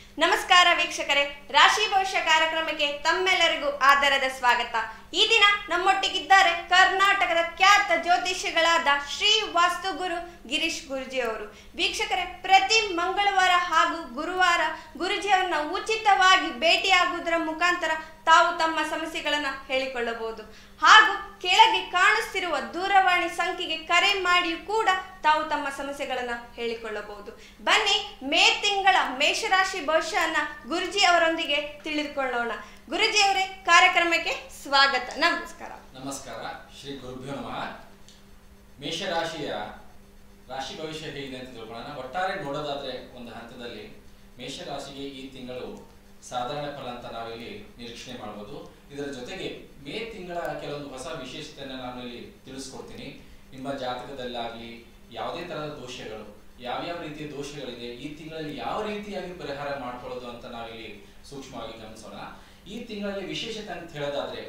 ನಮಸ್ಕಾರ ವೀಕ್ಷಕರೇ ರಾಶಿ ಭವಿಷ್ಯ ಕಾರ್ಯಕ್ರಮಕ್ಕೆ ತಮ್ಮೆಲ್ಲರಿಗೂ ಆದರದ ಸ್ವಾಗತ ಈ ದಿನ ನಮ್ಮೊಟ್ಟಿಗಿದ್ದಾರೆ ಕರ್ನಾಟಕದ ಖ್ಯಾತ ಜ್ಯೋತಿಷಿಗಳಾದ ಶ್ರೀ ವಾಸ್ತುಗುರು ಗಿರೀಶ್ ಗುರುಜಿ ಅವರು ವೀಕ್ಷಕರೇ ಪ್ರತಿ ಮಂಗಳವಾರ ಹಾಗೂ ಗುರುವಾರ ಗುರುಜಿಯವರನ್ನ ಉಚಿತವಾಗಿ ಭೇಟಿಯಾಗುವುದರ ಮುಖಾಂತರ ತಾವು ತಮ್ಮ ಸಮಸ್ಯೆಗಳನ್ನ ಹೇಳಿಕೊಳ್ಳಬಹುದು ಹಾಗೂ ಕೆಳಗೆ ಕಾಣಿಸ್ತಿರುವ ದೂರವಾಣಿ ಸಂಖ್ಯೆಗೆ ಕರೆ ಮಾಡಿಯೂ ಕೂಡ ತಾವು ತಮ್ಮ ಸಮಸ್ಯೆಗಳನ್ನ ಹೇಳಿಕೊಳ್ಳಬಹುದು ಬನ್ನಿ ಮೇ ತಿಂಗಳ ಮೇಷರಾಶಿ ಭವಿಷ್ಯವನ್ನ ಗುರುಜಿ ಅವರೊಂದಿಗೆ ತಿಳಿದುಕೊಳ್ಳೋಣ ಗುರುಜಿ ಅವರೇ ಕಾರ್ಯಕ್ರಮಕ್ಕೆ ಸ್ವಾಗತ ನಮಸ್ಕಾರ ನಮಸ್ಕಾರ ಶ್ರೀ ಗುರುಭ್ಯೋ ನಮಃ ಮೇಷರಾಶಿಯ ರಾಶಿ ಭವಿಷ್ಯ ಹೇಗಿದೆ ಅಂತ ತಿಳ್ಕೊಳ್ಳೋಣ ಒಟ್ಟಾರೆ ನೋಡೋದಾದ್ರೆ ಒಂದು ಹಂತದಲ್ಲಿ ಮೇಷರಾಶಿಗೆ ಈ ತಿಂಗಳು ಸಾಧಾರಣ ಫಲ ಅಂತ ನಾವಿಲ್ಲಿ ನಿರೀಕ್ಷಣೆ ಮಾಡಬಹುದು ಇದರ ಜೊತೆಗೆ ಮೇ ತಿಂಗಳ ಕೆಲವೊಂದು ಹೊಸ ವಿಶೇಷತೆಯನ್ನು ನಾನು ಇಲ್ಲಿ ತಿಳಿಸ್ಕೊಡ್ತೀನಿ ನಿಮ್ಮ ಜಾತಕದಲ್ಲಾಗಲಿ ಯಾವುದೇ ತರಹದ ದೋಷಗಳು ಯಾವ್ಯಾವ ರೀತಿಯ ದೋಷಗಳಿದೆ ಈ ತಿಂಗಳಲ್ಲಿ ಯಾವ ರೀತಿಯಾಗಿ ಪರಿಹಾರ ಮಾಡ್ಕೊಳ್ಳೋದು ಅಂತ ನಾವಿಲ್ಲಿ ಸೂಕ್ಷ್ಮವಾಗಿ ಗಮನಿಸೋಣ ಈ ತಿಂಗಳಲ್ಲಿ ವಿಶೇಷತೆ ಅಂತ ಹೇಳೋದಾದ್ರೆ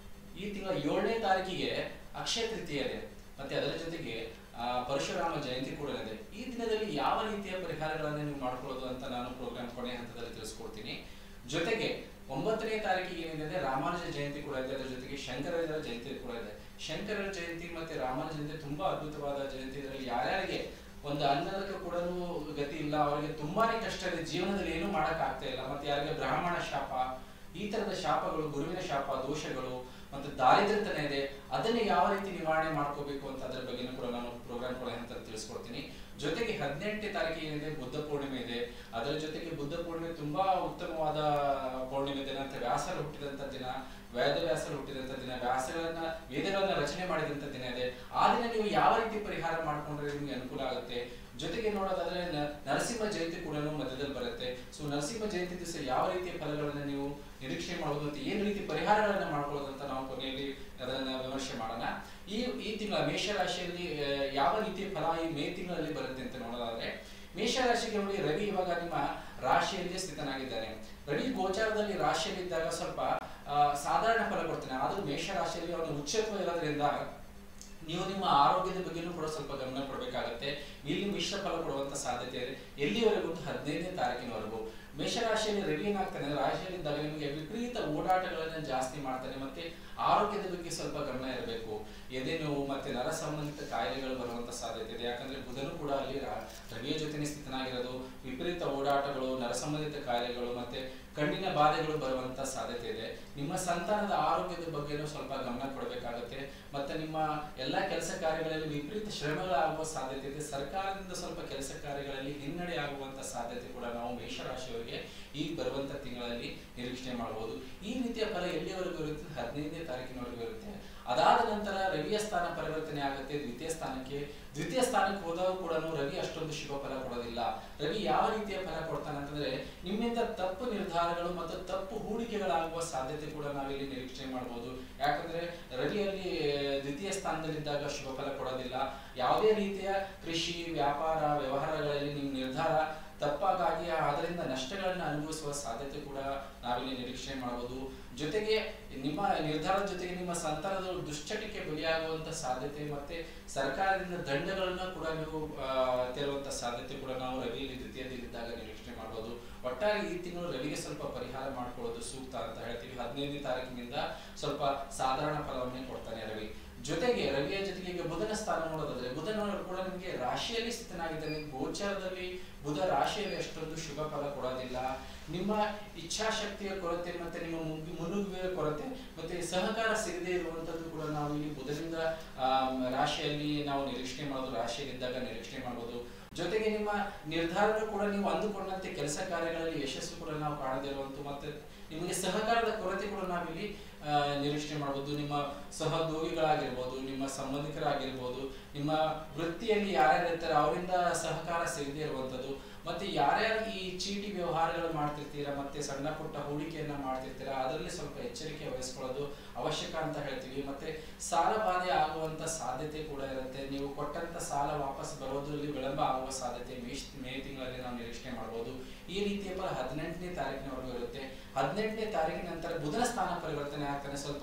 ಈ ತಿಂಗಳ ಏಳನೇ ತಾರೀಕಿಗೆ ಅಕ್ಷಯ ತೃತೀಯ ಇದೆ ಮತ್ತೆ ಅದರ ಜೊತೆಗೆ ಆ, ಪರಶುರಾಮ ಜಯಂತಿ ಕೂಡ ಇದೆ ಈ ದಿನದಲ್ಲಿ ಯಾವ ರೀತಿಯ ಪರಿಹಾರಗಳನ್ನು ನೀವು ಮಾಡ್ಕೊಳ್ಳೋದು ಅಂತ ನಾನು ಪ್ರೋಗ್ರಾಮ್ ಕೊನೆ ಹಂತದಲ್ಲಿ ತಿಳಿಸ್ಕೊಡ್ತೀನಿ ಜೊತೆಗೆ ಒಂಬತ್ತನೇ ತಾರೀಕಿಗೆ ಏನಿದೆ ರಾಮಾನುಜ ಜಯಂತಿ ಕೂಡ ಇದೆ ಅದರ ಜೊತೆಗೆ ಶಂಕರರ ಜಯಂತಿ ಕೂಡ ಇದೆ ಶಂಕರರ ಜಯಂತಿ ಮತ್ತೆ ರಾಮಾನುಜ ಜಯಂತಿ ತುಂಬಾ ಅದ್ಭುತವಾದ ಜಯಂತಿ ಇದರಲ್ಲಿ ಯಾರ್ಯಾರಿಗೆ ಒಂದು ಅನ್ನದಕ್ಕೆ ಕೂಡ ಗತಿ ಇಲ್ಲ ಅವರಿಗೆ ತುಂಬಾನೇ ಕಷ್ಟ ಇದೆ ಜೀವನದಲ್ಲಿ ಏನೂ ಮಾಡಕ್ ಆಗ್ತಾ ಇಲ್ಲ ಮತ್ತೆ ಯಾರಿಗೆ ಬ್ರಾಹ್ಮಣ ಶಾಪ ಈ ತರದ ಶಾಪಗಳು ಗುರುವಿನ ಶಾಪ ದೋಷಗಳು ಮತ್ತು ದಾರಿದ್ರ್ಯತನ ಇದೆ ಅದನ್ನ ಯಾವ ರೀತಿ ನಿವಾರಣೆ ಮಾಡ್ಕೋಬೇಕು ಅಂತ ಅದರ ಬಗ್ಗೆನೂ ಕೂಡ ನಾನು ಪ್ರೋಗ್ರಾಮ್ ಕೂಡ ಅಂತ ತಿಳಿಸ್ಕೊಡ್ತೀನಿ ಜೊತೆಗೆ ಹದಿನೆಂಟನೇ ತಾರೀಕು ಏನಿದೆ ಬುದ್ಧ ಪೂರ್ಣಿಮೆ ಇದೆ ಅದರ ಜೊತೆಗೆ ಬುದ್ಧ ಪೂರ್ಣಿಮೆ ತುಂಬಾ ಉತ್ತಮವಾದ ಪೌರ್ಣಿಮೆ ದಿನ ಅಂತ ವ್ಯಾಸರು ಹುಟ್ಟಿದಂತ ದಿನ ವೇದ ವ್ಯಾಸರು ಹುಟ್ಟಿದಂತ ದಿನ ವ್ಯಾಸಗಳನ್ನ ವೇದಗಳನ್ನ ರಚನೆ ಮಾಡಿದಂತ ದಿನ ಇದೆ ಆ ದಿನ ನೀವು ಯಾವ ರೀತಿ ಪರಿಹಾರ ಮಾಡ್ಕೊಂಡ್ರೆ ನಿಮ್ಗೆ ಅನುಕೂಲ ಆಗುತ್ತೆ ಜೊತೆಗೆ ನೋಡೋದಾದ್ರೆ ನ- ನರಸಿಂಹ ಜಯಂತಿ ಕೂಡ ಮಧ್ಯದಲ್ಲಿ ಬರುತ್ತೆ ಸೊ ನರಸಿಂಹ ಜಯಂತಿ ದಿವಸ ಯಾವ ರೀತಿಯ ಫಲಗಳನ್ನ ನೀವು ನಿರೀಕ್ಷೆ ಮಾಡೋದು ಅಂತ ಏನು ರೀತಿ ಪರಿಹಾರಗಳನ್ನ ಮಾಡ್ಕೊಳ್ಳೋದು ಅಂತ ನಾವು ಕೊನೆಯಲ್ಲಿ ಅದನ್ನ ವಿಮರ್ಶೆ ಮಾಡೋಣ ಈ ಈ ತಿಂಗಳ ಮೇಷರಾಶಿಯಲ್ಲಿ ಆ, ಯಾವ ರೀತಿಯ ಫಲ ಈ ಮೇ ತಿಂಗಳಲ್ಲಿ ಬರುತ್ತೆ ಅಂತ ನೋಡೋದಾದ್ರೆ ಮೇಷರಾಶಿಗೆ ನೋಡಿ ರವಿ ಇವಾಗ ನಿಮ್ಮ ರಾಶಿಯಲ್ಲಿ ಸ್ಥಿತನಾಗಿದ್ದಾನೆ ರವಿ ಗೋಚಾರದಲ್ಲಿ ರಾಶಿಯಲ್ಲಿದ್ದಾಗ ಸ್ವಲ್ಪ ಆ, ಸಾಧಾರಣ ಫಲ ಕೊಡ್ತಾನೆ ಆದ್ರೂ ಮೇಷರಾಶಿಯಲ್ಲಿ ಅವನು ಉಚ್ಚತ್ವ ಇರೋದ್ರಿಂದ ನೀವು ನಿಮ್ಮ ಆರೋಗ್ಯದ ಬಗ್ಗೆನೂ ಕೂಡ ಸ್ವಲ್ಪ ಗಮನ ಕೊಡಬೇಕಾಗತ್ತೆ ಇಲ್ಲಿ ಮಿಶ್ರ ಫಲ ಕೊಡುವಂತ ಸಾಧ್ಯತೆ ಇದೆ ಎಲ್ಲಿವರೆಗೂ ಅಂತ ಹದಿನೈದನೇ ತಾರೀಕಿನವರೆಗೂ ಮೇಷರಾಶಿಯಲ್ಲಿ ರವಿ ಏನಾಗ್ತಾನೆ ಅಂದ್ರೆ ರಾಶಿಯಲ್ಲಿದ್ದಾಗ ನಿಮಗೆ ವಿಪರೀತ ಓಡಾಟಗಳನ್ನ ಜಾಸ್ತಿ ಮಾಡ್ತಾನೆ ಮತ್ತೆ ಆರೋಗ್ಯದ ಬಗ್ಗೆ ಸ್ವಲ್ಪ ಗಮನ ಇರಬೇಕು ಎದೆ ನೋವು ಮತ್ತೆ ನರ ಸಂಬಂಧಿತ ಕಾಯಿಲೆಗಳು ಬರುವಂತ ಸಾಧ್ಯತೆ ಇದೆ ಯಾಕಂದ್ರೆ ಬುಧನು ಕೂಡ ಅಲ್ಲಿ ರಾ- ರವಿಯ ಜೊತೆನೆ ಸ್ಥಿತನಾಗಿರೋದು ವಿಪರೀತ ಓಡಾಟಗಳು ನರ ಸಂಬಂಧಿತ ಕಾಯಿಲೆಗಳು ಮತ್ತೆ ಕಣ್ಣಿನ ಬಾಧೆಗಳು ಬರುವಂತ ಸಾಧ್ಯತೆ ಇದೆ ನಿಮ್ಮ ಸಂತಾನದ ಆರೋಗ್ಯದ ಬಗ್ಗೆನೂ ಸ್ವಲ್ಪ ಗಮನ ಕೊಡಬೇಕಾಗುತ್ತೆ ಮತ್ತೆ ನಿಮ್ಮ ಎಲ್ಲಾ ಕೆಲಸ ಕಾರ್ಯಗಳಲ್ಲಿ ವಿಪರೀತ ಶ್ರಮಗಳಾಗುವ ಸಾಧ್ಯತೆ ಇದೆ ಸರ್ಕಾರದಿಂದ ಸ್ವಲ್ಪ ಕೆಲಸ ಕಾರ್ಯಗಳಲ್ಲಿ ಹಿನ್ನಡೆ ಆಗುವಂತ ಸಾಧ್ಯತೆ ಕೂಡ ನಾವು ಮೇಷರಾಶಿಯವರಿಗೆ ಈ ಬರುವಂತ ತಿಂಗಳಲ್ಲಿ ನಿರೀಕ್ಷಣೆ ಮಾಡಬಹುದು ಈ ರೀತಿಯ ಫಲ ಎಲ್ಲಿವರೆಗೂ ಇರುತ್ತೆ ಹದಿನೈದನೇ ತಾರೀಕಿನವರೆಗೂ ಇರುತ್ತೆ ಅದಾದ ನಂತರ ರವಿಯ ಸ್ಥಾನ ಪರಿವರ್ತನೆ ಆಗುತ್ತೆ ದ್ವಿತೀಯ ಸ್ಥಾನಕ್ಕೆ ದ್ವಿತೀಯ ಸ್ಥಾನಕ್ಕೆ ಹೋದಾಗ ಕೂಡ ರವಿ ಅಷ್ಟೊಂದು ಶುಭ ಫಲ ಕೊಡೋದಿಲ್ಲ ರವಿ ಯಾವ ರೀತಿಯ ಫಲ ಕೊಡ್ತಾನೆ ಅಂತಂದ್ರೆ ನಿಮ್ಮಿಂದ ತಪ್ಪು ನಿರ್ಧಾರಗಳು ಮತ್ತು ತಪ್ಪು ಹೂಡಿಕೆಗಳಾಗುವ ಸಾಧ್ಯತೆ ಕೂಡ ನಾವಿಲ್ಲಿ ನಿರೀಕ್ಷೆ ಮಾಡಬಹುದು ಯಾಕಂದ್ರೆ ರವಿಯಲ್ಲಿ ದ್ವಿತೀಯ ಸ್ಥಾನದಲ್ಲಿದ್ದಾಗ ಶುಭ ಫಲ ಕೊಡೋದಿಲ್ಲ ಯಾವುದೇ ರೀತಿಯ ಕೃಷಿ ವ್ಯಾಪಾರ ವ್ಯವಹಾರಗಳಲ್ಲಿ ನಿಮ್ಮ ನಿರ್ಧಾರ ತಪ್ಪಾಗಾಗಿ ಅದರಿಂದ ನಷ್ಟಗಳನ್ನ ಅನುಭವಿಸುವ ಸಾಧ್ಯತೆ ಕೂಡ ನಾವಿಲ್ಲಿ ನಿರೀಕ್ಷೆ ಮಾಡಬಹುದು ಜೊತೆಗೆ ನಿಮ್ಮ ನಿರ್ಧಾರದ ಜೊತೆಗೆ ನಿಮ್ಮ ಸಂತಾನದ ದುಶ್ಚಟಕ್ಕೆ ಬಲಿಯಾಗುವಂತ ಸಾಧ್ಯತೆ ಮತ್ತೆ ಸರ್ಕಾರದಿಂದ ದಂಡಗಳನ್ನ ಕೂಡ ನೀವು ಆ, ತೆರುವಂತ ಸಾಧ್ಯತೆ ಕೂಡ ನಾವು ರವಿಯಲ್ಲಿ ದ್ವಿತೀಯದಲ್ಲಿದ್ದಾಗ ನಿರೀಕ್ಷೆ ಮಾಡಬಹುದು ಒಟ್ಟಾರೆ ಈ ತಿಂಗಳು ರವಿಗೆ ಸ್ವಲ್ಪ ಪರಿಹಾರ ಮಾಡ್ಕೊಳ್ಳೋದು ಸೂಕ್ತ ಅಂತ ಹೇಳ್ತೀವಿ ಹದಿನೈದನೇ ತಾರೀಕಿನಿಂದ ಸ್ವಲ್ಪ ಸಾಧಾರಣ ಫಲವನ್ನೇ ಕೊಡ್ತಾನೆ ರವಿ ಜೊತೆಗೆ ರವಿಯ ಜೊತೆಗೆ ಈಗ ಬುಧನ ಸ್ಥಾನ ನೋಡೋದಾದ್ರೆ ಬುಧನ ಕೂಡ ನಿಮಗೆ ರಾಶಿಯಲ್ಲಿ ಸ್ಥಿತನಾಗಿದ್ದಾನೆ ಗೋಚಾರದಲ್ಲಿ ಬುಧ ರಾಶಿಯಲ್ಲಿ ಅಷ್ಟೊಂದು ಶುಭ ಫಲ ಕೊಡೋದಿಲ್ಲ ನಿಮ್ಮ ಇಚ್ಛಾಶಕ್ತಿಯ ಕೊರತೆ ಮತ್ತೆ ನಿಮ್ಮ ಮುಗ್ಗಿ- ಮುನ್ನುಗ್ಗುವಿಕೆಯ ಕೊರತೆ ಮತ್ತೆ ಸಹಕಾರ ಸಿಗದೆ ಇರುವಂತದ್ದು ಕೂಡ ನಾವು ಇಲ್ಲಿ ಬುಧನಿಂದ ಆಮ್, ರಾಶಿಯಲ್ಲಿ ನಾವು ನಿರೀಕ್ಷಣೆ ಮಾಡೋದು ರಾಶಿಯಲ್ಲಿದ್ದಾಗ ನಿರೀಕ್ಷಣೆ ಮಾಡಬಹುದು ಜೊತೆಗೆ ನಿಮ್ಮ ನಿರ್ಧಾರನೂ ಕೂಡ ನೀವು ಅಂದುಕೊಂಡಂತೆ ಕೆಲಸ ಕಾರ್ಯಗಳಲ್ಲಿ ಯಶಸ್ಸು ಕೂಡ ನಾವು ಕಾಣದೇ ಇರುವಂತ ಮತ್ತೆ ನಿಮಗೆ ಸಹಕಾರದ ಕೊರತೆ ಕೂಡ ನಾವಿಲ್ಲಿ ಆ, ನಿರೀಕ್ಷಣೆ ಮಾಡಬಹುದು ನಿಮ್ಮ ಸಹೋದ್ಯೋಗಿಗಳಾಗಿರ್ಬೋದು ನಿಮ್ಮ ಸಂಬಂಧಿಕರಾಗಿರ್ಬೋದು ನಿಮ್ಮ ವೃತ್ತಿಯಲ್ಲಿ ಯಾರ್ಯಾರು ಇರ್ತಾರೆ ಅವರಿಂದ ಸಹಕಾರ ಸಿಗದೇ ಇರುವಂತದ್ದು ಮತ್ತೆ ಯಾರ್ಯಾರು ಈ ಚೀಟಿ ವ್ಯವಹಾರಗಳು ಮಾಡ್ತಿರ್ತೀರಾ ಮತ್ತೆ ಸಣ್ಣ ಪುಟ್ಟ ಹೂಡಿಕೆಯನ್ನ ಮಾಡ್ತಿರ್ತೀರಾ ಅದರಲ್ಲಿ ಸ್ವಲ್ಪ ಎಚ್ಚರಿಕೆ ವಹಿಸ್ಕೊಳ್ಳೋದು ಅವಶ್ಯಕ ಅಂತ ಹೇಳ್ತೀವಿ ಮತ್ತೆ ಸಾಲ ಬಾಧೆ ಆಗುವಂತ ಸಾಧ್ಯತೆ ಕೂಡ ಇರುತ್ತೆ ನೀವು ಕೊಟ್ಟಂತ ಸಾಲ ವಾಪಸ್ ಬರೋದ್ರಲ್ಲಿ ವಿಳಂಬ ಆಗುವ ಸಾಧ್ಯತೆ ಮೇಷ್ ಮೇ ತಿಂಗಳಲ್ಲಿ ನಾವು ನಿರೀಕ್ಷಣೆ ಮಾಡಬಹುದು ಈ ರೀತಿಯ ಫಲ ಹದಿನೆಂಟನೇ ತಾರೀಕಿನವರೆಗೂ ಇರುತ್ತೆ ಹದಿನೆಂಟನೇ ತಾರೀಕಿನ ನಂತರ ಬುಧನ ಸ್ಥಾನ ಪರಿವರ್ತನೆ ಆಗ್ತಾನೆ ಸ್ವಲ್ಪ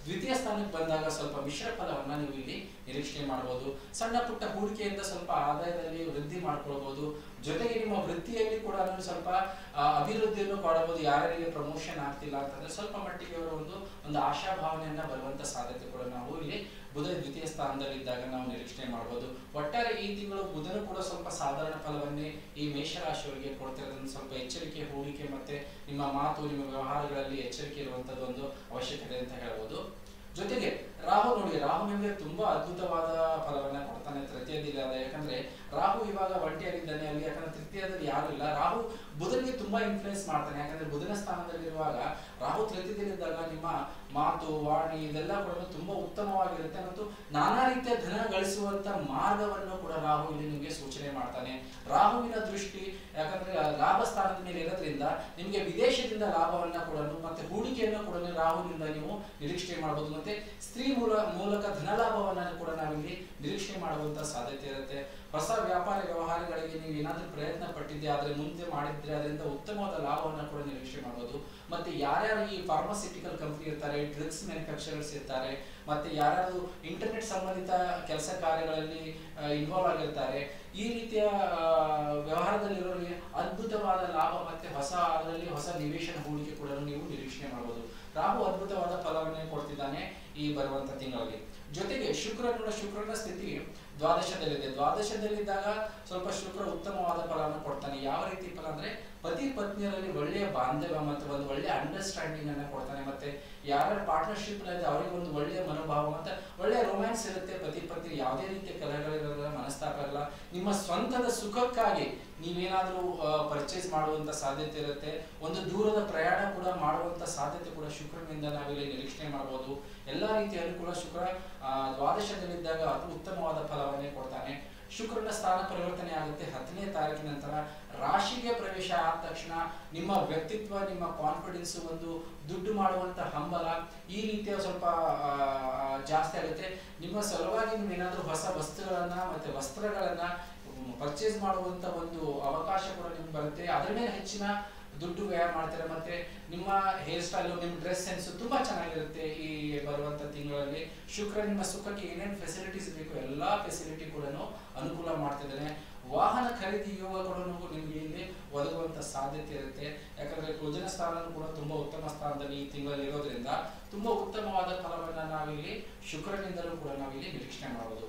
ದ್ವಿತೀಯ ಸ್ಥಾನಕ್ಕೆ ಬಂದಾಗ ಸ್ವಲ್ಪ ಮಿಶ್ರ ಫಲವನ್ನ ನೀವು ಇಲ್ಲಿ ನಿರೀಕ್ಷಣೆ ಮಾಡಬಹುದು ಸಣ್ಣ ಪುಟ್ಟ ಹೂಡಿಕೆಯಿಂದ ಸ್ವಲ್ಪ ಆದಾಯದಲ್ಲಿ ವೃದ್ಧಿ ಮಾಡ್ಕೊಳ್ಬಹುದು ಜೊತೆಗೆ ನಿಮ್ಮ ವೃತ್ತಿಯಲ್ಲಿ ಕೂಡ ನೀವು ಸ್ವಲ್ಪ ಆ, ಅಭಿವೃದ್ಧಿಯನ್ನು ಕಾಣಬಹುದು ಯಾರಿಗೆ ಪ್ರಮೋಷನ್ ಆಗ್ತಿಲ್ಲ ಅಂತಂದ್ರೆ ಸ್ವಲ್ಪ ಮಟ್ಟಿಗೆ ಅವರ ಒಂದು ಒಂದು ಆಶಾಭಾವನೆಯನ್ನ ಬರುವಂತ ಸಾಧ್ಯತೆ ಕೂಡ ನಾವು ಇಲ್ಲಿ ಬುಧ ದ್ವಿತೀಯ ಸ್ಥಾನದಲ್ಲಿದ್ದಾಗ ನಾವು ನಿರೀಕ್ಷಣೆ ಮಾಡಬಹುದು ಒಟ್ಟಾರೆ ಈ ತಿಂಗಳು ಬುಧನು ಕೂಡ ಸ್ವಲ್ಪ ಸಾಧಾರಣ ಫಲವನ್ನೇ ಈ ಮೇಷರಾಶಿಯವರಿಗೆ ಕೊಡ್ತಿರೋದ್ರಿಂದ ಸ್ವಲ್ಪ ಎಚ್ಚರಿಕೆ ಹೂಡಿಕೆ ಮತ್ತೆ ನಿಮ್ಮ ಮಾತು ನಿಮ್ಮ ವ್ಯವಹಾರಗಳಲ್ಲಿ ಎಚ್ಚರಿಕೆ ಇರುವಂತದ್ದು ಒಂದು ಅವಶ್ಯಕತೆ ಅಂತ ಹೇಳ್ಬೋದು ಜೊತೆಗೆ ರಾಹು ನೋಡಿ ರಾಹು ನಿಮಗೆ ತುಂಬಾ ಅದ್ಭುತವಾದ ಫಲವನ್ನ ಕೊಡ್ತಾನೆ ತೃತೀಯದಲ್ಲಿ ಆದ ಯಾಕಂದ್ರೆ ರಾಹು ಇವಾಗ ಒಂಟಿಯಾಗಿದ್ದಾನೆ ಅಲ್ಲಿ ಯಾಕಂದ್ರೆ ತೃತೀಯದಲ್ಲಿ ಯಾರು ಇಲ್ಲ ರಾಹು ಬುಧನಿಗೆ ತುಂಬಾ ಇನ್ಫ್ಲುಯೆನ್ಸ್ ಮಾಡ್ತಾನೆ ಯಾಕಂದ್ರೆ ಬುಧನ ಸ್ಥಾನದಲ್ಲಿರುವಾಗ ರಾಹು ತೃತೀಯದಲ್ಲಿದ್ದಾಗ ನಿಮ್ಮ ಮಾತು ವಾಣಿ ಇದೆಲ್ಲ ಕೂಡ ತುಂಬಾ ಉತ್ತಮವಾಗಿರುತ್ತೆ ಮತ್ತು ನಾನಾ ರೀತಿಯ ಧನ ಗಳಿಸುವಂತ ಮಾರ್ಗವನ್ನು ಕೂಡ ರಾಹು ಇಲ್ಲಿ ನಿಮಗೆ ಸೂಚನೆ ಮಾಡ್ತಾನೆ ರಾಹುವಿನ ದೃಷ್ಟಿ ಯಾಕಂದ್ರೆ ಲಾಭ ಸ್ಥಾನದ ಮೇಲೆ ಇರೋದ್ರಿಂದ ನಿಮಗೆ ವಿದೇಶದಿಂದ ಲಾಭವನ್ನ ಕೂಡ ಮತ್ತೆ ಹೂಡಿಕೆಯನ್ನು ಕೂಡ ರಾಹುವಿನಿಂದ ನೀವು ನಿರೀಕ್ಷೆ ಮಾಡಬಹುದು ಮತ್ತೆ ಸ್ತ್ರೀ ಮೂಲ ಮೂಲಕ ಧನ ಲಾಭವನ್ನ ಕೂಡ ನಾವಿಲ್ಲಿ ನಿರೀಕ್ಷೆ ಮಾಡುವಂತ ಸಾಧ್ಯತೆ ಇರುತ್ತೆ ಹೊಸ ವ್ಯಾಪಾರ ವ್ಯವಹಾರಗಳಿಗೆ ನೀವು ಏನಾದ್ರೂ ಪ್ರಯತ್ನ ಪಟ್ಟಿದ್ದೆ ಆದ್ರೆ ಮುಂದೆ ಮಾಡಿದ್ರೆ ಅದರಿಂದ ಉತ್ತಮವಾದ ಲಾಭವನ್ನ ಕೂಡ ನಿರೀಕ್ಷೆ ಮಾಡಬಹುದು ಮತ್ತೆ ಯಾರ್ಯಾರು ಈ ಫಾರ್ಮಾಸ್ಯೂಟಿಕಲ್ ಕಂಪನಿ ಇರ್ತಾರೆ ಡ್ರಗ್ಸ್ ಮ್ಯಾನುಫ್ಯಾಕ್ಚರರ್ಸ್ ಇರ್ತಾರೆ ಮತ್ತೆ ಯಾರ್ಯಾರು ಇಂಟರ್ನೆಟ್ ಸಂಬಂಧಿತ ಕೆಲಸ ಕಾರ್ಯಗಳಲ್ಲಿ ಇನ್ವಾಲ್ವ್ ಆಗಿರ್ತಾರೆ ಈ ರೀತಿಯ ಆ, ವ್ಯವಹಾರದಲ್ಲಿರೋರಿಗೆ ಅದ್ಭುತವಾದ ಲಾಭ ಮತ್ತೆ ಹೊಸ ಅದರಲ್ಲಿ ಹೊಸ ನಿವೇಶನ ಹೂಡಿಕೆ ಕೂಡ ನೀವು ನಿರೀಕ್ಷಣೆ ಮಾಡಬಹುದು ರಾಹು ಅದ್ಭುತವಾದ ಫಲವನ್ನೇ ಕೊಡ್ತಿದ್ದಾನೆ ಈ ಬರುವಂತ ತಿಂಗಳಲ್ಲಿ ಜೊತೆಗೆ ಶುಕ್ರನ ಶುಕ್ರನ ಸ್ಥಿತಿ ದ್ವಾದಶದಲ್ಲಿದೆ ದ್ವಾದಶದಲ್ಲಿದ್ದಾಗ ಸ್ವಲ್ಪ ಶುಕ್ರ ಉತ್ತಮವಾದ ಫಲವನ್ನು ಕೊಡ್ತಾನೆ ಯಾವ ರೀತಿ ಫಲ ಅಂದ್ರೆ ಪತಿ ಪತ್ನಿಯರಲ್ಲಿ ಒಳ್ಳೆಯ ಬಾಂಧವ್ಯ ಮತ್ತು ಒಂದು ಒಳ್ಳೆಯ ಅಂಡರ್ಸ್ಟ್ಯಾಂಡಿಂಗ್ ಅನ್ನ ಕೊಡ್ತಾನೆ ಮತ್ತೆ ಯಾರ ಪಾರ್ಟ್ನರ್ಶಿಪ್ ಇದೆ ಅವರಿಗೆ ಒಂದು ಒಳ್ಳೆಯ ಮನೋಭಾವ ಮತ್ತೆ ಒಳ್ಳೆಯ ರೊಮ್ಯಾನ್ಸ್ ಇರುತ್ತೆ ಪತಿ ಪತ್ನಿ ಯಾವುದೇ ರೀತಿಯ ಕಲಹಗಳಿರಲ್ಲ ಮನಸ್ತಾಪ ಇರಲ್ಲ ನಿಮ್ಮ ಸ್ವಂತದ ಸುಖಕ್ಕಾಗಿ ನೀವೇನಾದ್ರೂ ಪರ್ಚೇಸ್ ಮಾಡುವಂತ ಸಾಧ್ಯತೆ ಇರುತ್ತೆ ಒಂದು ದೂರದ ಪ್ರಯಾಣ ಕೂಡ ಮಾಡುವಂತ ಸಾಧ್ಯತೆ ಕೂಡ ಶುಕ್ರನಿಂದ ನಾವಿಲ್ಲಿ ನಿರೀಕ್ಷಣೆ ಮಾಡಬಹುದು ಎಲ್ಲಾ ರೀತಿಯ ಅನುಕೂಲ ಶುಕ್ರ ಆ, ದ್ವಾದಶದಲ್ಲಿದ್ದಾಗ ಅತಿ ಉತ್ತಮವಾದ ಫಲವನ್ನೇ ಕೊಡ್ತಾನೆ ಶುಕ್ರನ ಸ್ಥಾನ ಪರಿವರ್ತನೆ ಆಗುತ್ತೆ ಹತ್ತನೇ ತಾರೀಕಿನ ನಂತರ ರಾಶಿಗೆ ಪ್ರವೇಶ ಆದ ತಕ್ಷಣ ನಿಮ್ಮ ವ್ಯಕ್ತಿತ್ವ ನಿಮ್ಮ ಕಾನ್ಫಿಡೆನ್ಸ್ ಒಂದು ದುಡ್ಡು ಮಾಡುವಂತ ಹಂಬಲ ಈ ರೀತಿಯ ಸ್ವಲ್ಪ ಆ, ಆ, ಜಾಸ್ತಿ ಆಗುತ್ತೆ ನಿಮ್ಮ ಸಲುವಾಗಿ ನೀವು ಏನಾದ್ರೂ ಹೊಸ ವಸ್ತುಗಳನ್ನ ಮತ್ತೆ ವಸ್ತ್ರಗಳನ್ನ ಪರ್ಚೇಸ್ ಮಾಡುವಂತ ಒಂದು ಅವಕಾಶ ಕೂಡ ನಿಮ್ಗೆ ಬರುತ್ತೆ ಅದರ ಮೇಲೆ ಹೆಚ್ಚಿನ ದುಡ್ಡು ವ್ಯಯ ಮಾಡ್ತಾರೆ ಮತ್ತೆ ನಿಮ್ಮ ಹೇರ್ ಸ್ಟೈಲ್ ನಿಮ್ಮ ಡ್ರೆಸ್ ಸೆನ್ಸ್ ತುಂಬಾ ಚೆನ್ನಾಗಿರುತ್ತೆ ಈ ಬರುವಂತ ತಿಂಗಳಲ್ಲಿ ಶುಕ್ರ ನಿಮ್ಮ ಸುಖಕ್ಕೆ ಏನೇನು ಫೆಸಿಲಿಟೀಸ್ ಬೇಕು ಎಲ್ಲಾ ಫೆಸಿಲಿಟಿ ಕೂಡ ಅನುಕೂಲ ಮಾಡ್ತಿದ್ದಾನೆ ವಾಹನ ಖರೀದಿ ಯೋಗ ಕೂಡ ನಿಮ್ಗೆ ಇಲ್ಲಿ ಒದಗುವಂತ ಸಾಧ್ಯತೆ ಇರುತ್ತೆ ಯಾಕಂದ್ರೆ ಕುಜನ ಸ್ಥಾನ ಕೂಡ ತುಂಬಾ ಉತ್ತಮ ಸ್ಥಾನದಲ್ಲಿ ಈ ತಿಂಗಳಲ್ಲಿ ಇರೋದ್ರಿಂದ ತುಂಬಾ ಉತ್ತಮವಾದ ಫಲವನ್ನ ನಾವಿಲ್ಲಿ ಶುಕ್ರನಿಂದಲೂ ಕೂಡ ನಾವಿಲ್ಲಿ ನಿರೀಕ್ಷಣೆ ಮಾಡಬಹುದು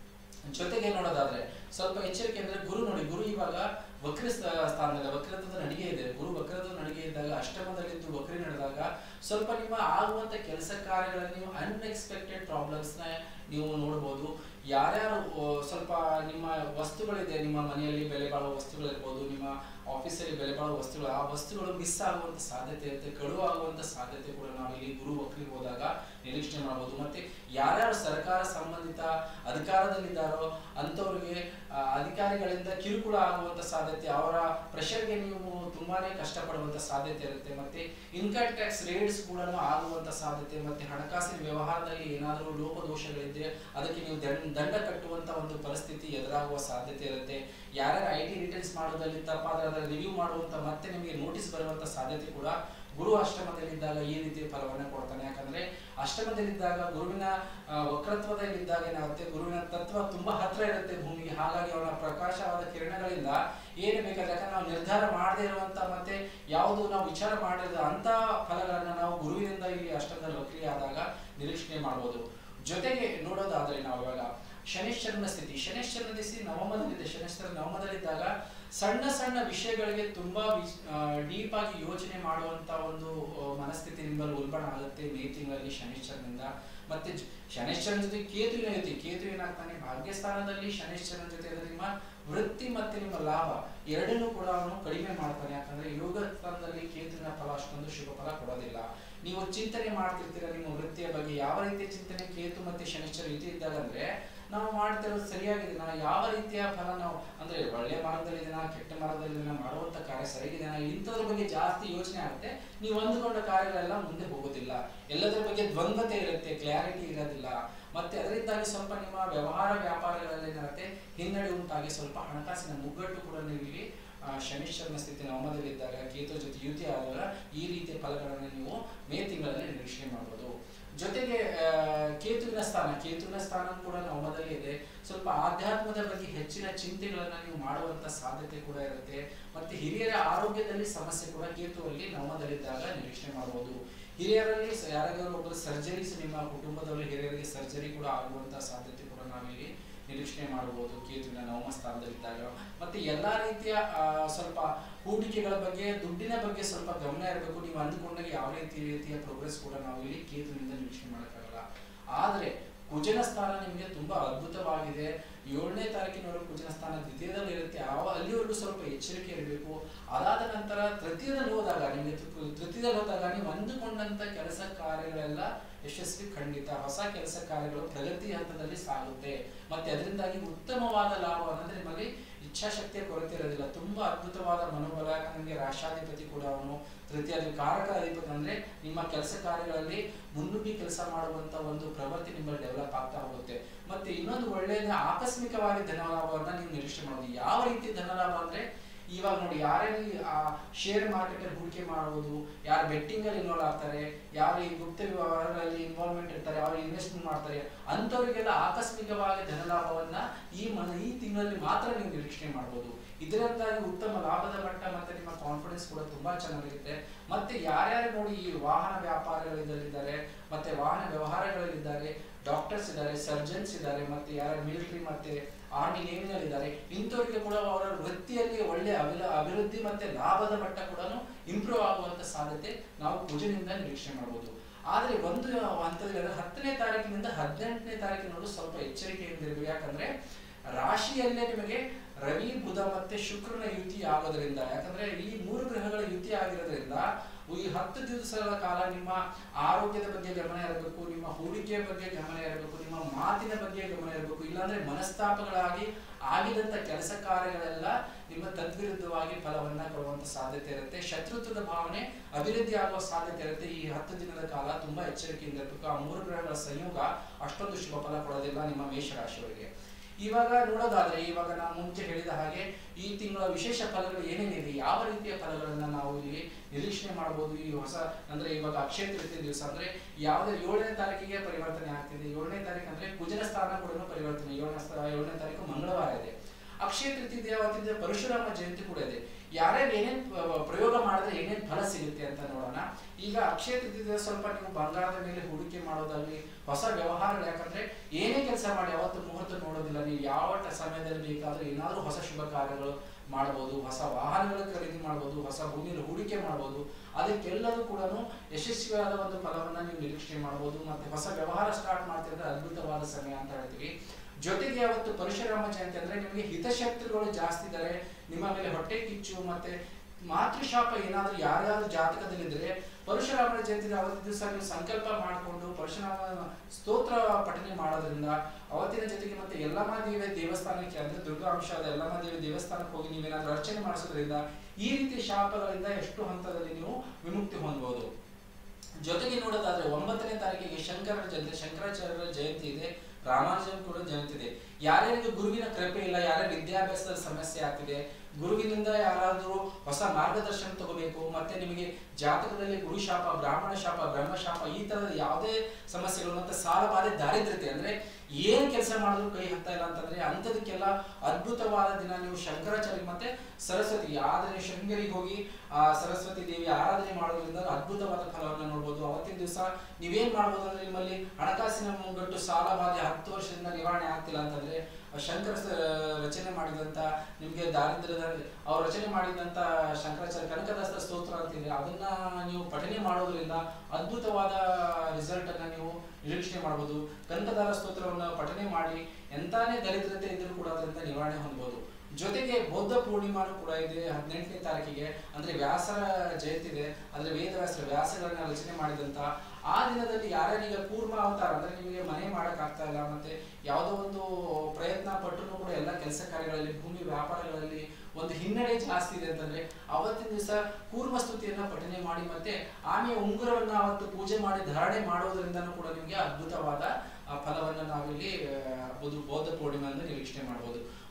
ಜೊತೆಗೆ ನೋಡೋದಾದ್ರೆ ಸ್ವಲ್ಪ ಎಚ್ಚರಿಕೆ ಅಂದ್ರೆ ಗುರು ನೋಡಿ ಗುರು ಇವಾಗ ವಕ್ರ ಸ್ಥ- ಸ್ಥಾನದಲ್ಲಿ ವಕ್ರತ್ವದ ನಡಿಗೆ ಇದೆ ಗುರು ವಕ್ರತ್ವದ ನಡಿಗೆ ಇದ್ದಾಗ ಅಷ್ಟಮದಲ್ಲಿದ್ದು ವಕ್ರಿ ನಡೆದಾಗ ಸ್ವಲ್ಪ ನಿಮ್ಮ ಆಗುವಂತ ಕೆಲಸ ಕಾರ್ಯಗಳಲ್ಲಿ ನೀವು ಅನ್ಎಕ್ಸ್ಪೆಕ್ಟೆಡ್ ಪ್ರಾಬ್ಲಮ್ಸ್ ನ ನೀವು ನೋಡ್ಬೋದು ಯಾರ್ಯಾರು ಆ, ಸ್ವಲ್ಪ ನಿಮ್ಮ ವಸ್ತುಗಳಿದೆ ನಿಮ್ಮ ಮನೆಯಲ್ಲಿ ಬೆಲೆ ಬಾಳುವ ವಸ್ತುಗಳಿರ್ಬೋದು ನಿಮ್ಮ ಆಫೀಸಲ್ಲಿ ಬೆಲೆ ಬಾಳುವ ವಸ್ತುಗಳು ಆ ವಸ್ತುಗಳು ಮಿಸ್ ಆಗುವಂತ ಸಾಧ್ಯತೆ ಇರುತ್ತೆ ಕಳುವು ಆಗುವಂತ ಸಾಧ್ಯತೆ ಕೂಡ ನಾವು ಇಲ್ಲಿ ಗುರು ವಕ್ರಿ ಹೋದಾಗ ನಿರೀಕ್ಷಣೆ ಮಾಡಬಹುದು ಮತ್ತೆ ಯಾರ್ಯಾರು ಸರ್ಕಾರ ಸಂಬಂಧಿತ ಅಧಿಕಾರದಲ್ಲಿದ್ದಾರೋ ಅಂಥವ್ರಿಗೆ ಆ, ಅಧಿಕಾರಿಗಳಿಂದ ಕಿರುಕುಳ ಆಗುವಂತ ಸಾಧ್ಯತೆ ಅವರ ಪ್ರೆಷರ್ಗೆ ನೀವು ತುಂಬಾನೇ ಕಷ್ಟಪಡುವಂತ ಸಾಧ್ಯತೆ ಇರುತ್ತೆ ಮತ್ತೆ ಇನ್ಕಮ್ ಟ್ಯಾಕ್ಸ್ ರೇಟ್ಸ್ ಕೂಡ ಆಗುವಂತ ಸಾಧ್ಯತೆ ಮತ್ತೆ ಹಣಕಾಸಿನ ವ್ಯವಹಾರದಲ್ಲಿ ಏನಾದರೂ ಲೋಪದೋಷಗಳಿದ್ರೆ ಅದಕ್ಕೆ ನೀವು ದಂಡ ದಂಡ ಕಟ್ಟುವಂತ ಒಂದು ಪರಿಸ್ಥಿತಿ ಎದುರಾಗುವ ಸಾಧ್ಯತೆ ಇರುತ್ತೆ ಯಾರ್ಯಾರು ಐ ಟಿ ರಿಟರ್ನ್ಸ್ ಮಾಡೋದ್ರಲ್ಲಿ ತಪ್ಪಾದ್ರೆ ಅದರ ರಿವ್ಯೂ ಮಾಡುವಂತ ಮತ್ತೆ ನಿಮಗೆ ನೋಟಿಸ್ ಬರುವಂತ ಸಾಧ್ಯತೆ ಕೂಡ ಗುರು ಅಷ್ಟಮದಲ್ಲಿದ್ದಾಗ ಈ ರೀತಿಯ ಫಲವನ್ನ ಕೊಡ್ತಾನೆ ಯಾಕಂದ್ರೆ ಅಷ್ಟಮದಲ್ಲಿದ್ದಾಗ ಗುರುವಿನ ಆ, ವಕ್ರತ್ವದಲ್ಲಿದ್ದಾಗ ಏನಾಗುತ್ತೆ ಗುರುವಿನ ತತ್ವ ತುಂಬಾ ಹತ್ರ ಇರುತ್ತೆ ಭೂಮಿಗೆ ಹಾಗಾಗಿ ಅವನ ಪ್ರಕಾಶವಾದ ಕಿರಣಗಳಿಂದ ಏನು ಬೇಕಾದ್ರೆ ಯಾಕಂದ್ರೆ ನಾವು ನಿರ್ಧಾರ ಮಾಡದೇ ಇರುವಂತ ಮತ್ತೆ ಯಾವುದು ನಾವು ವಿಚಾರ ಮಾಡಿದ ಅಂತ ಫಲಗಳನ್ನ ನಾವು ಗುರುವಿನಿಂದ ಇಲ್ಲಿ ಅಷ್ಟಮದಲ್ಲಿ ವಕ್ರಿ ಆದಾಗ ನಿರೀಕ್ಷಣೆ ಮಾಡಬಹುದು ಜೊತೆಗೆ ನೋಡೋದಾದ್ರೆ ನಾವು ಇವಾಗ ಶನಿಶ್ಚರನ ಸ್ಥಿತಿ ಶನಿಶ್ಚರನ ಸ್ಥಿತಿ ನವಮದಲ್ಲಿದೆ ಶನಿಶ್ಚರ ನವಮದಲ್ಲಿದ್ದಾಗ ಸಣ್ಣ ಸಣ್ಣ ವಿಷಯಗಳಿಗೆ ತುಂಬಾ ಡೀಪ್ ಆಗಿ ಯೋಚನೆ ಮಾಡುವಂತ ಒಂದು ಆ, ಮನಸ್ಥಿತಿ ನಿಮ್ಮಲ್ಲಿ ಉಲ್ಬಣ ಆಗುತ್ತೆ ಮೇ ತಿಂಗಳಲ್ಲಿ ಶನಿಶ್ಚರನಿಂದ ಮತ್ತೆ ಜ- ಶನಿಶ್ಚರನ ಜೊತೆ ಕೇತು ಏನಾಗುತ್ತೆ ಕೇತು ಏನಾಗ್ತಾನೆ ಭಾಗ್ಯಸ್ಥಾನದಲ್ಲಿ ಶನಿಶ್ಚರನ ಜೊತೆ ಇರೋದು ನಿಮ್ಮ ವೃತ್ತಿ ಮತ್ತೆ ನಿಮ್ಮ ಲಾಭ ಎರಡನ್ನೂ ಕೂಡ ಅವನು ಕಡಿಮೆ ಮಾಡ್ತಾನೆ ಯಾಕಂದ್ರೆ ಯೋಗ ಸ್ಥಾನದಲ್ಲಿ ಕೇತುವಿನ ಫಲ ಅಷ್ಟೊಂದು ಶುಭ ಫಲ ಕೊಡೋದಿಲ್ಲ ನೀವು ಚಿಂತನೆ ಮಾಡ್ತಿರ್ತೀರ ನಿಮ್ಮ ವೃತ್ತಿಯ ಬಗ್ಗೆ ಯಾವ ರೀತಿಯ ಚಿಂತನೆ ಕೇತು ಮತ್ತೆ ಶನಿಶ್ಚರ ಯುತಿ ಇದ್ದಾಗ ಅಂದ್ರೆ ನಾವು ಮಾಡ್ತಿರೋದು ಸರಿಯಾಗಿದೆ ನಾವು ಯಾವ ರೀತಿಯ ಫಲ ನಾವು ಅಂದ್ರೆ ಒಳ್ಳೆ ಮಾರ್ಗದಲ್ಲಿದ್ದೀನ ಕೆಟ್ಟ ಮಾರ್ಗದಲ್ಲಿದ್ದೀನ ಮಾಡುವಂತ ಕಾರ್ಯ ಸರಿಯಾಗಿದೆನಾ ಇಂಥದ್ರ ಬಗ್ಗೆ ಜಾಸ್ತಿ ಯೋಚನೆ ಆಗುತ್ತೆ ನೀವು ಅಂದುಕೊಂಡ ಕಾರ್ಯಗಳೆಲ್ಲ ಮುಂದೆ ಹೋಗೋದಿಲ್ಲ ಎಲ್ಲದರ ಬಗ್ಗೆ ದ್ವಂದ್ವತೆ ಇರುತ್ತೆ ಕ್ಲಾರಿಟಿ ಇರೋದಿಲ್ಲ ಮತ್ತೆ ಅದರಿಂದಾಗಿ ಸ್ವಲ್ಪ ನಿಮ್ಮ ವ್ಯವಹಾರ ವ್ಯಾಪಾರಗಳಲ್ಲಿ ಏನಾಗುತ್ತೆ ಹಿನ್ನಡೆ ಉಂಟಾಗಿ ಸ್ವಲ್ಪ ಹಣಕಾಸಿನ ಮುಗ್ಗಟ್ಟು ಕೂಡ ನೀವು ಇಲ್ಲಿ ಆ, ಶನಿಶ್ಚರನ ಸ್ಥಿತಿ ನವಮದಲ್ಲಿದ್ದಾಗ ಕೇತು ಜೊತೆ ಯುತಿ ಆದಾಗ ಈ ರೀತಿಯ ಫಲಗಳನ್ನು ನೀವು ಮೇ ತಿಂಗಳಲ್ಲಿ ನಿರೀಕ್ಷಣೆ ಮಾಡಬಹುದು ಜೊತೆಗೆ ಆ, ಕೇತುವಿನ ಸ್ಥಾನ ಕೇತುವಿನ ಸ್ಥಾನ ಕೂಡ ನವಮದಲ್ಲಿ ಇದೆ ಸ್ವಲ್ಪ ಆಧ್ಯಾತ್ಮದ ಬಗ್ಗೆ ಹೆಚ್ಚಿನ ಚಿಂತೆಗಳನ್ನ ನೀವು ಮಾಡುವಂತ ಸಾಧ್ಯತೆ ಕೂಡ ಇರುತ್ತೆ ಮತ್ತೆ ಹಿರಿಯರ ಆರೋಗ್ಯದಲ್ಲಿ ಸಮಸ್ಯೆ ಕೂಡ ಕೇತುವಲ್ಲಿ ನವಮದಲ್ಲಿದ್ದಾಗ ನಿರೀಕ್ಷೆ ಮಾಡಬಹುದು ಹಿರಿಯರಲ್ಲಿ ಸ- ಯಾರಿಗಾದ್ರೂ ಒಬ್ಬರು ಸರ್ಜರೀಸ್ ನಿಮ್ಮ ಕುಟುಂಬದಲ್ಲಿ ಹಿರಿಯರಿಗೆ ಸರ್ಜರಿ ಕೂಡ ಆಗುವಂತ ಸಾಧ್ಯತೆ ಕೂಡ ನಾವಿಲ್ಲಿ ನಿರೀಕ್ಷಣೆ ಮಾಡಬಹುದು ಕೇತುವಿನ ನವಮ ಸ್ಥಾನದಲ್ಲಿದ್ದಾಗ ಮತ್ತೆ ಎಲ್ಲಾ ರೀತಿಯ ಆ, ಸ್ವಲ್ಪ ಹೂಡಿಕೆಗಳ ಬಗ್ಗೆ ದುಡ್ಡಿನ ಬಗ್ಗೆ ಸ್ವಲ್ಪ ಗಮನ ಇರಬೇಕು ನೀವು ಅಂದುಕೊಂಡಾಗ ಯಾವ ರೀತಿ ರೀತಿಯ ಪ್ರೋಗ್ರೆಸ್ ಕೂಡ ನಾವು ಇಲ್ಲಿ ಕೇತುವಿನಿಂದ ನಿರೀಕ್ಷಣೆ ಮಾಡೋಕ್ಕಾಗಲ್ಲ ಆದ್ರೆ ಕುಜನ ಸ್ಥಾನ ನಿಮಗೆ ತುಂಬಾ ಅದ್ಭುತವಾಗಿದೆ ಏಳನೇ ತಾರೀಕಿನವರೆಗೂ ಕುಜನ ಸ್ಥಾನ ದ್ವಿತೀಯದಲ್ಲಿ ಇರುತ್ತೆ ಆವ ಅಲ್ಲಿವರೆಗೂ ಸ್ವಲ್ಪ ಎಚ್ಚರಿಕೆ ಇರಬೇಕು ಅದಾದ ನಂತರ ತೃತೀಯದಲ್ಲಿ ಹೋದಾಗ ನಿಮಗೆ ತೃ- ತೃತೀಯದಲ್ಲಿ ಹೋದಾಗ ನೀವು ಅಂದುಕೊಂಡಂತ ಕೆಲಸ ಕಾರ್ಯಗಳೆಲ್ಲ ಯಶಸ್ವಿ ಖಂಡಿತ ಹೊಸ ಕೆಲಸ ಕಾರ್ಯಗಳು ಪ್ರಗತಿ ಹಂತದಲ್ಲಿ ಸಾಗುತ್ತೆ ಮತ್ತೆ ಅದರಿಂದಾಗಿ ಉತ್ತಮವಾದ ಲಾಭ ಅಂದ್ರೆ ನಿಮ್ಮಲ್ಲಿ ಇಚ್ಛಾಶಕ್ತಿಯ ಕೊರತೆ ಇರೋದಿಲ್ಲ ತುಂಬಾ ಅದ್ಭುತವಾದ ಮನೋಬಲ ಯಾಕಂದ್ರೆ ನಿಮಗೆ ರಾಷ್ಟ್ರಾಧಿಪತಿ ಕೂಡ ಅವನು ತೃತೀಯ ಕಾರಕ ಅಧಿಪತಿ ಅಂದ್ರೆ ನಿಮ್ಮ ಕೆಲಸ ಕಾರ್ಯಗಳಲ್ಲಿ ಮುನ್ನುಗ್ಗಿ ಕೆಲಸ ಮಾಡುವಂತ ಒಂದು ಪ್ರವೃತ್ತಿ ನಿಮ್ಮಲ್ಲಿ ಡೆವಲಪ್ ಆಗ್ತಾ ಹೋಗುತ್ತೆ ಮತ್ತೆ ಇನ್ನೊಂದು ಒಳ್ಳೆಯದ ಆಕಸ್ಮಿಕವಾಗಿ ಧನಲಾಭವನ್ನ ನೀವು ನಿರೀಕ್ಷೆ ಮಾಡೋದು ಯಾವ ರೀತಿ ಧನಲಾಭ ಅಂದ್ರೆ ಇವಾಗ ನೋಡಿ ಯಾರೇ ಆ ಶೇರ್ ಮಾರ್ಕೆಟ್ ಅಲ್ಲಿ ಹೂಡಿಕೆ ಮಾಡುವುದು ಯಾರು ಬೆಟ್ಟಿಂಗ್ ಅಲ್ಲಿ ಇನ್ವಾಲ್ವ್ ಆಗ್ತಾರೆ ಯಾರು ಈ ಗುಪ್ತ ವ್ಯವಹಾರಗಳಲ್ಲಿ ಇನ್ವಾಲ್ವ್ಮೆಂಟ್ ಇರ್ತಾರೆ ಯಾರು ಇನ್ವೆಸ್ಟ್ಮೆಂಟ್ ಮಾಡ್ತಾರೆ ಅಂತವರಿಗೆಲ್ಲ ಆಕಸ್ಮಿಕವಾಗಿ ಧನಲಾಭವನ್ನ ಈ ಮ ಈ ತಿಂಗಳಲ್ಲಿ ಮಾತ್ರ ನೀವು ನಿರೀಕ್ಷಣೆ ಮಾಡಬಹುದು ಇದರಿಂದಾಗಿ ಉತ್ತಮ ಲಾಭದ ಮಟ್ಟ ಮತ್ತೆ ನಿಮ್ಮ ಕಾನ್ಫಿಡೆನ್ಸ್ ಕೂಡ ತುಂಬಾ ಚೆನ್ನಾಗಿರುತ್ತೆ ಮತ್ತೆ ಯಾರ್ಯಾರು ನೋಡಿ ಈ ವಾಹನ ವ್ಯಾಪಾರಗಳಿದ್ದಾರೆ ಮತ್ತೆ ವಾಹನ ವ್ಯವಹಾರಗಳಲ್ಲಿದ್ದಾರೆ ಡಾಕ್ಟರ್ಸ್ ಇದ್ದಾರೆ ಸರ್ಜನ್ಸ್ ಇದ್ದಾರೆ ಮತ್ತೆ ಯಾರು ಮಿಲಿಟರಿ ಮತ್ತೆ ಆರ್ಮಿ ನೇವಿನಲ್ಲಿ ಇದ್ದಾರೆ ಇಂಥವರಿಗೆ ಕೂಡ ಅವರ ವೃತ್ತಿಯಲ್ಲಿ ಒಳ್ಳೆ ಅಭಿಲ ಅಭಿವೃದ್ಧಿ ಮತ್ತೆ ಲಾಭದ ಮಟ್ಟ ಕೂಡ ಇಂಪ್ರೂವ್ ಆಗುವಂತ ಸಾಧ್ಯತೆ ನಾವು ಕುಜನಿಂದ ನಿರೀಕ್ಷೆ ಮಾಡಬಹುದು ಆದ್ರೆ ಒಂದು ಹಂತದಲ್ಲಿ ಅಂದ್ರೆ ಹತ್ತನೇ ತಾರೀಕಿನಿಂದ ಹದಿನೆಂಟನೇ ತಾರೀಕಿನವರೆಗೂ ಸ್ವಲ್ಪ ಎಚ್ಚರಿಕೆಯಿಂದ ಇರಬೇಕು ಯಾಕಂದ್ರೆ ರಾಶಿಯಲ್ಲೇ ನಿಮಗೆ ರವಿ ಬುಧ ಮತ್ತೆ ಶುಕ್ರನ ಯುತಿ ಆಗೋದ್ರಿಂದ ಯಾಕಂದ್ರೆ ಈ ಮೂರು ಗ್ರಹಗಳ ಯುತಿ ಆಗಿರೋದ್ರಿಂದ ಈ ಹತ್ತು ದಿವಸಗಳ ಕಾಲ ನಿಮ್ಮ ಆರೋಗ್ಯದ ಬಗ್ಗೆ ಗಮನ ಇರಬೇಕು ನಿಮ್ಮ ಹೂಡಿಕೆಯ ಬಗ್ಗೆ ಗಮನ ಇರಬೇಕು ನಿಮ್ಮ ಮಾತಿನ ಬಗ್ಗೆ ಗಮನ ಇರಬೇಕು ಇಲ್ಲಾಂದ್ರೆ ಮನಸ್ತಾಪಗಳಾಗಿ ಆಗಿದಂತ ಕೆಲಸ ಕಾರ್ಯಗಳೆಲ್ಲ ನಿಮ್ಮ ತದ್ವಿರುದ್ಧವಾಗಿ ಫಲವನ್ನ ಕೊಡುವಂತ ಸಾಧ್ಯತೆ ಇರುತ್ತೆ ಶತ್ರುತ್ವದ ಭಾವನೆ ಅಭಿವೃದ್ಧಿ ಆಗುವ ಸಾಧ್ಯತೆ ಇರುತ್ತೆ ಈ ಹತ್ತು ದಿನದ ಕಾಲ ತುಂಬಾ ಎಚ್ಚರಿಕೆಯಿಂದ ಇರಬೇಕು ಆ ಮೂರು ಗ್ರಹಗಳ ಸಂಯೋಗ ಅಷ್ಟೊಂದು ಶುಭ ಫಲ ಕೊಡೋದಿಲ್ಲ ನಿಮ್ಮ ಮೇಷರಾಶಿಯವರಿಗೆ ಇವಾಗ ನೋಡೋದಾದ್ರೆ ಇವಾಗ ನಾನು ಮುಂಚೆ ಹೇಳಿದ ಹಾಗೆ ಈ ತಿಂಗಳ ವಿಶೇಷ ಫಲಗಳು ಏನೇನಿದೆ ಯಾವ ರೀತಿಯ ಫಲಗಳನ್ನ ನಾವು ಇಲ್ಲಿ ನಿರೀಕ್ಷಣೆ ಮಾಡಬಹುದು ಈ ಹೊಸ ಅಂದ್ರೆ ಇವಾಗ ಅಕ್ಷಯ ತೃತೀಯ ದಿವಸ ಅಂದ್ರೆ ಯಾವುದೇ ಏಳನೇ ತಾರೀಕಿಗೆ ಪರಿವರ್ತನೆ ಆಗ್ತಿದೆ ಏಳನೇ ತಾರೀಕು ಅಂದ್ರೆ ಕುಜನ ಸ್ಥಾನ ಕೂಡ ಪರಿವರ್ತನೆ ಏಳನೇ ಸ್ಥಾ- ಏಳನೇ ತಾರೀಕು ಮಂಗಳವಾರ ಇದೆ ಅಕ್ಷಯ ತೃತೀಯ ಅವತ್ತಿಂದ ಪರಶುರಾಮ ಜಯಂತಿ ಕೂಡ ಇದೆ ಯಾರ್ಯಾರು ಏನೇನ್ ಪ- ಪ್ರಯೋಗ ಮಾಡಿದ್ರೆ ಏನೇನ್ ಫಲ ಸಿಗುತ್ತೆ ಅಂತ ನೋಡೋಣ ಈಗ ಅಕ್ಷಯ ತೃತೀಯ ಸ್ವಲ್ಪ ನೀವು ಬಂಗಾರದ ಮೇಲೆ ಹೂಡಿಕೆ ಮಾಡೋದಾಗ್ಲಿ ಹೊಸ ವ್ಯವಹಾರಗಳು ಯಾಕಂದ್ರೆ ಏನೇ ಕೆಲಸ ಮಾಡಿ ಯಾವತ್ತು ಮುಹೂರ್ತ ನೋಡೋದಿಲ್ಲ ನೀವು ಯಾವ ಟ- ಸಮಯದಲ್ಲಿ ಬೇಕಾದ್ರೂ ಏನಾದ್ರೂ ಹೊಸ ಶುಭ ಕಾರ್ಯಗಳು ಮಾಡಬಹುದು ಹೊಸ ವಾಹನಗಳ ಖರೀದಿ ಮಾಡಬಹುದು ಹೊಸ ಭೂಮಿಯಲ್ಲಿ ಹೂಡಿಕೆ ಮಾಡಬಹುದು ಅದಕ್ಕೆಲ್ಲದೂ ಕೂಡ ಯಶಸ್ವಿಯಾದ ಒಂದು ಫಲವನ್ನ ನೀವು ನಿರೀಕ್ಷಣೆ ಮಾಡಬಹುದು ಮತ್ತೆ ಹೊಸ ವ್ಯವಹಾರ ಸ್ಟಾರ್ಟ್ ಮಾಡ್ತಿದ್ರೆ ಅದ್ಭುತವಾದ ಸಮಯ ಅಂತ ಹೇಳ್ತೀವಿ ಜೊತೆಗೆ ಅವತ್ತು ಪರಶುರಾಮ ಜಯಂತಿ ಅಂದ್ರೆ ನಿಮಗೆ ಹಿತಶತ್ರುಗಳು ಜಾಸ್ತಿ ಇದ್ದಾರೆ ನಿಮ್ಮ ಮೇಲೆ ಹೊಟ್ಟೆ ಕಿಚ್ಚು ಮತ್ತೆ ಮಾತೃಶಾಪ ಏನಾದ್ರೂ ಯಾರ್ಯಾರು ಜಾತಕದಲ್ಲಿದ್ರೆ ಪರಶುರಾಮನ ಜಯಂತಿ ಅವತ್ತಿನ ದಿವಸ ನೀವು ಸಂಕಲ್ಪ ಮಾಡಿಕೊಂಡು ಪರಶುರಾಮ ಸ್ತೋತ್ರ ಪಠನೆ ಮಾಡೋದ್ರಿಂದ ಅವತ್ತಿನ ಜೊತೆಗೆ ಮತ್ತೆ ಯಲ್ಲಮ್ಮ ದೇವಿ ದೇವಸ್ಥಾನಕ್ಕೆ ಅಂದ್ರೆ ದುರ್ಗಾ ಅಂಶದ ಯಲ್ಲಮ್ಮ ದೇವಿ ದೇವಸ್ಥಾನಕ್ಕೆ ಹೋಗಿ ನೀವೇನಾದ್ರೂ ಅರ್ಚನೆ ಮಾಡಿಸೋದ್ರಿಂದ ಈ ರೀತಿ ಶಾಪಗಳಿಂದ ಎಷ್ಟು ಹಂತದಲ್ಲಿ ನೀವು ವಿಮುಕ್ತಿ ಹೊಂದಬಹುದು ಜೊತೆಗೆ ನೋಡೋದಾದ್ರೆ ಒಂಬತ್ತನೇ ತಾರೀಕಿಗೆ ಶಂಕರರ ಜಯಂತಿ ಶಂಕರಾಚಾರ್ಯರ ಜಯಂತಿ ಇದೆ ರಾಮಾನುಜನ್ ಕೂಡ ಜಯಂತಿ ಇದೆ ಯಾರ್ಯಾರಿಗೆ ಗುರುವಿನ ಕೃಪೆ ಇಲ್ಲ ಯಾರ್ಯಾರ ವಿದ್ಯಾಭ್ಯಾಸದ ಸಮಸ್ಯೆ ಆಗ್ತಿದೆ ಗುರುವಿನಿಂದ ಯಾರಾದ್ರೂ ಹೊಸ ಮಾರ್ಗದರ್ಶನ ತಗೋಬೇಕು ಮತ್ತೆ ನಿಮಗೆ ಜಾತಕದಲ್ಲಿ ಗುರು ಶಾಪ ಬ್ರಾಹ್ಮಣ ಶಾಪ ಬ್ರಹ್ಮ ಶಾಪ ಈ ತರದ ಯಾವುದೇ ಸಮಸ್ಯೆಗಳು ಮತ್ತೆ ಸಾಲ ಬಾಧೆ ದಾರಿದ್ರ್ಯತೆ ಅಂದ್ರೆ ಏನ್ ಕೆಲಸ ಮಾಡಿದ್ರು ಕೈ ಹತ್ತಾ ಇಲ್ಲ ಅಂತಂದ್ರೆ ಅಂಥದಕ್ಕೆಲ್ಲ ಅದ್ಭುತವಾದ ದಿನ ನೀವು ಶಂಕರಾಚಾರ್ಯ ಮತ್ತೆ ಸರಸ್ವತಿ ಆದ್ರೆ ಶೃಂಗೇರಿಗೆ ಹೋಗಿ ಆ ಸರಸ್ವತಿ ದೇವಿ ಆರಾಧನೆ ಮಾಡೋದ್ರಿಂದ ಅದ್ಭುತವಾದ ಫಲವನ್ನ ನೋಡ್ಬೋದು ಅವತ್ತಿನ ದಿವಸ ನೀವೇನ್ ಮಾಡ್ಬೋದು ಅಂದ್ರೆ ನಿಮ್ಮಲ್ಲಿ ಹಣಕಾಸಿನ ಮುಂಗಟ್ಟು ಸಾಲ ಬಾಧೆ ಹತ್ತು ವರ್ಷದಿಂದ ನಿವಾರಣೆ ಆಗ್ತಿಲ್ಲ ಅಂತಂದ್ರೆ ಆ ಶಂಕರ ಸ- ರಚನೆ ಮಾಡಿದಂತ ನಿಮ್ಗೆ ದಾರಿದ್ರ್ಯದ ಅವ್ರು ರಚನೆ ಮಾಡಿದಂತ ಶಂಕರಾಚಾರ್ಯ ಕನಕದಾಸ ಸ್ತೋತ್ರ ಅಂತಿದೆ ಅದನ್ನ ನೀವು ಪಠನೆ ಮಾಡೋದ್ರಿಂದ ಅದ್ಭುತವಾದ ರಿಸಲ್ಟ್ ಅನ್ನ ನೀವು ನಿರೀಕ್ಷಣೆ ಮಾಡಬಹುದು ಕನಕದಾರ ಸ್ತೋತ್ರವನ್ನ ಪಠನೆ ಮಾಡಿ ಎಂತಾನೇ ದರಿದ್ರತೆ ಇದ್ರೂ ಕೂಡ ಅದರಿಂದ ನಿವಾರಣೆ ಹೊಂದಬಹುದು ಜೊತೆಗೆ ಬೌದ್ಧ ಪೂರ್ಣಿಮಾನು ಕೂಡ ಇದೆ ಹದಿನೆಂಟನೇ ತಾರೀಕಿಗೆ ಅಂದ್ರೆ ವ್ಯಾಸರ ಜಯಂತಿ ಇದೆ ಅಂದ್ರೆ ವೇದವ್ಯಾಸರ ವ್ಯಾಸಗಳನ್ನ ರಚನೆ ಮಾಡಿದಂತ ಆ ದಿನದಲ್ಲಿ ಯಾರ್ಯಾರೀಗ ಕೂರ್ಮ ಅವತಾರ ಅಂದ್ರೆ ನಿಮಗೆ ಮನೆ ಮಾಡಕ್ ಆಗ್ತಾ ಇಲ್ಲ ಮತ್ತೆ ಯಾವುದೋ ಒಂದು ಪ್ರಯತ್ನ ಪಟ್ಟರು ಕೂಡ ಎಲ್ಲ ಕೆಲಸ ಕಾರ್ಯಗಳಲ್ಲಿ ಭೂಮಿ ವ್ಯಾಪಾರಗಳಲ್ಲಿ ಒಂದು ಹಿನ್ನಡೆ ಜಾಸ್ತಿ ಇದೆ ಅಂತಂದ್ರೆ ಅವತ್ತಿನ ದಿವಸ ಕೂರ್ಮ ಸ್ತುತಿಯನ್ನ ಪಠನೆ ಮಾಡಿ ಮತ್ತೆ ಆಮೆಯ ಉಂಗುರವನ್ನ ಅವತ್ತು ಪೂಜೆ ಮಾಡಿ ಧಾರಣೆ ಮಾಡೋದ್ರಿಂದನೂ ಕೂಡ ನಿಮಗೆ ಅದ್ಭುತವಾದ ಆ ಫಲವನ್ನ ನಾವಿಲ್ಲಿ ಆ, ಬೌದ್ಧ ಬೌದ್ಧ ಪೂರ್ಣಿಮೆಯಿಂದ ನಿರೀಕ್ಷಣೆ ಮಾಡಬಹುದು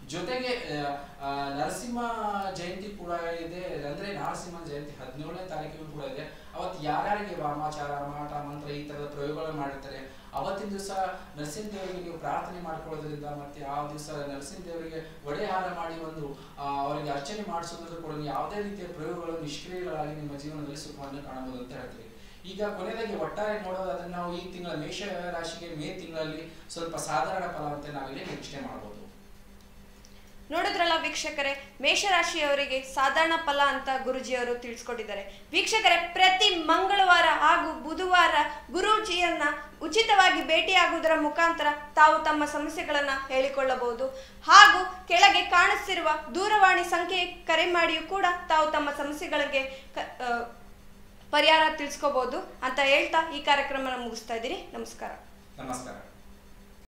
ಜೊತೆಗೆ ಆ, ಆ, ನರಸಿಂಹ ಜಯಂತಿ ಕೂಡ ಇದೆ ಅಂದ್ರೆ ನರಸಿಂಹ ಜಯಂತಿ ಹದಿನೇಳನೇ ತಾರೀಕಿಗೂ ಕೂಡ ಇದೆ ಅವತ್ತು ಯಾರ್ಯಾರಿಗೆ ವಾಮಾಚಾರ ಮಾಟ ಮಂತ್ರ ಈ ತರದ ಪ್ರಯೋಗಗಳು ಮಾಡಿರ್ತಾರೆ ಅವತ್ತಿನ ದಿವಸ ನರಸಿಂಹ ದೇವರಿಗೆ ನೀವು ಪ್ರಾರ್ಥನೆ ಮಾಡ್ಕೊಳ್ಳೋದ್ರಿಂದ ಮತ್ತೆ ಆ ದಿವಸ ನರಸಿಂಹ ದೇವರಿಗೆ ಒಡೆಹಾರ ಮಾಡಿ ಒಂದು ಆ, ಅವರಿಗೆ ಅರ್ಚನೆ ಮಾಡಿಸೋದ್ರಿಂದ ಕೂಡ ನೀವು ಯಾವುದೇ ರೀತಿಯ ಪ್ರಯೋಗಗಳು ನಿಷ್ಕ್ರಿಯಗಳಾಗಿ ನಿಮ್ಮ ಜೀವನದಲ್ಲಿ ಸುಖವನ್ನು ಕಾಣಬಹುದು ಅಂತ ಹೇಳ್ತೀವಿ ಈಗ ಕೊನೆಯದಾಗಿ ಒಟ್ಟಾರೆ ನೋಡೋದಾದ್ರೆ ನಾವು ಈ ತಿಂಗಳ ಮೇಷ ರಾಶಿಗೆ ಮೇ ತಿಂಗಳಲ್ಲಿ ಸ್ವಲ್ಪ ಸಾಧಾರಣ ಫಲ ಅಂತ ನಾವಿಲ್ಲಿ ನಿರೀಕ್ಷೆ ಮಾಡಬಹುದು ನೋಡಿದ್ರಲ್ಲ ವೀಕ್ಷಕರೇ ಮೇಷರಾಶಿಯವರಿಗೆ ಸಾಧಾರಣ ಫಲ ಅಂತ ಗುರುಜಿಯವರು ತಿಳಿಸ್ಕೊಟ್ಟಿದ್ದಾರೆ ವೀಕ್ಷಕರೇ ಪ್ರತಿ ಮಂಗಳವಾರ ಹಾಗೂ ಬುಧವಾರ ಗುರೂಜಿಯನ್ನ ಉಚಿತವಾಗಿ ಭೇಟಿಯಾಗುವುದರ ಮುಖಾಂತರ ತಾವು ತಮ್ಮ ಸಮಸ್ಯೆಗಳನ್ನ ಹೇಳಿಕೊಳ್ಳಬಹುದು ಹಾಗೂ ಕೆಳಗೆ ಕಾಣಿಸ್ತಿರುವ ದೂರವಾಣಿ ಸಂಖ್ಯೆ ಕರೆ ಮಾಡಿಯೂ ಕೂಡ ತಾವು ತಮ್ಮ ಸಮಸ್ಯೆಗಳಿಗೆ ಕ- ಆ, ಪರಿಹಾರ ತಿಳಿಸ್ಕೋಬಹುದು ಅಂತ ಹೇಳ್ತಾ ಈ ಕಾರ್ಯಕ್ರಮನ ಮುಗಿಸ್ತಾ ಇದ್ದೀನಿ ನಮಸ್ಕಾರ ನಮಸ್ಕಾರ